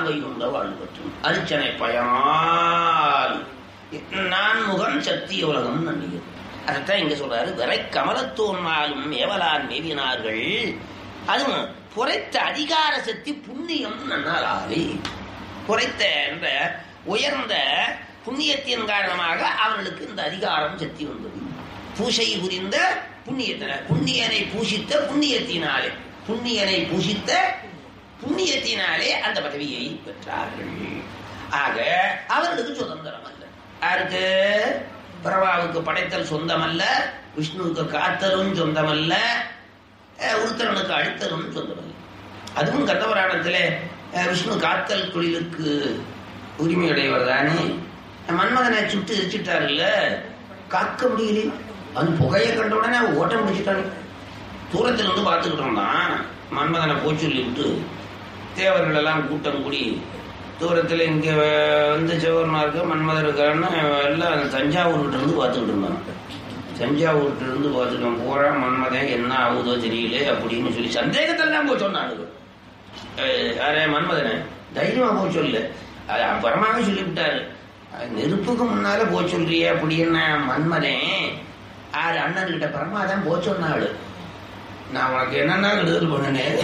வைகுந்த வாழ்வற்றும் அரிச்சனை பயனால் நான் முகன் சக்தி உலகம் நன்னியது அதைத்தான் இங்க சொல்றாரு விரை கமலத்தோன்மாலும் மேவலான் மேவினார்கள் அதுவும் புரைத்த அதிகார சக்தி புண்ணியம் நன்னாளாவே குறைத்த என்ற உயர்ந்த புண்ணியத்தின் காரணமாக அவர்களுக்கு இந்த அதிகாரம் சக்தி வந்தது பூசை புரிந்த புண்ணியத்தின புண்ணியனை பூசித்த புண்ணியத்தினாலே புண்ணியனை பூசித்த புண்ணியத்தினாலே அந்த பதவியை பெற்றார்கள் ஆக அவர்களுக்கு சுதந்திரம் அல்ல யாருக்கு பிரபாவுக்கு படைத்தல் சொந்தமல்ல விஷ்ணுவுக்கு காத்தலும் சொந்தமல்ல அஹ், உருத்திரனுக்கு அடித்தலும் சொந்தமல்ல அதுவும் கந்தபுராணத்திலே அஹ், விஷ்ணு காத்தல் தொழிலுக்கு உரிமையுடையவர் தானே மன்மதனை சுட்டு எரிச்சிட்டாருல்ல காக்க முடியல அது புகையை கண்ட உடனே அவன் ஓட்டம் பிடிச்சிட்டானே தூரத்துல இருந்து பார்த்துக்கிட்டு இருந்தான் மன்மதனை போய் சொல்லி விட்டு தேவர்கள் எல்லாம் கூட்டம் கூடி தூரத்தில் இங்கே வந்து சிவபெருமாருக்கு மன்மதர் இருக்காருன்னு எல்லாம் அந்த தஞ்சாவூர்கிட்ட இருந்து பார்த்துக்கிட்டு இருந்தான் தஞ்சாவூர்கிட்ட இருந்து பார்த்துட்டு போறா மன்மதன் என்ன ஆகுதோ தெரியல அப்படின்னு சொல்லி சந்தேகத்தில் தான் போய் சொன்னானுங்க அஹ் யாரே மன்மதனே தைரியமா போய் சொல்லு அது அப்புறமாவே சொல்லிவிட்டாரு அஹ் நெருப்புக்கு முன்னால போய் சொல்றியே அப்படின்னு மன்மதன் ஆறு அண்ணன் கிட்ட பரமா தான் போய் சொன்னாள் நான் உனக்கு என்னென்ன விடுதல் பண்ணினேன்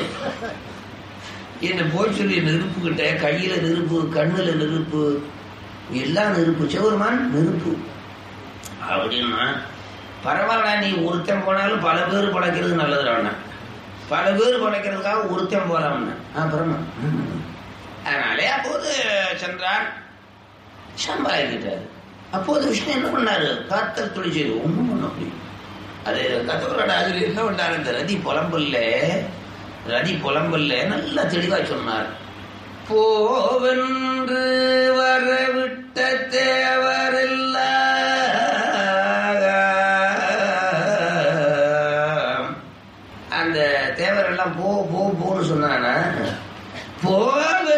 என்ன போய் சொல்லி நெருப்பு கிட்ட கையில நெருப்பு கண்ணுல நெருப்பு எல்லாம் நெருப்பு சிவருமான் நெருப்பு அப்படின்னா பரவாயில்ல நீ ஒருத்தன் போனாலும் பல பேர் படைக்கிறது நல்லதுடா பல பேர் படைக்கிறதுக்காக ஒருத்தன் போறான் அப்புறமா அதனாலே அப்போது சென்றான் சம்பாதிக்கிட்டாரு அப்போது விஷ்ணு என்ன பண்ணாரு காத்தல் தொழில் செய்து ஒன்றும் பண்ண முடியும் அது கத்தவரோட அதில் என்ன பண்ணாரு இந்த ரதி புலம்பல்ல ரதி புலம்பல்ல நல்லா தெளிவா சொன்னார் போவென்று வரவிட்ட தேவரில்ல அந்த தேவரெல்லாம் போ போ போன்னு சொன்னானா போ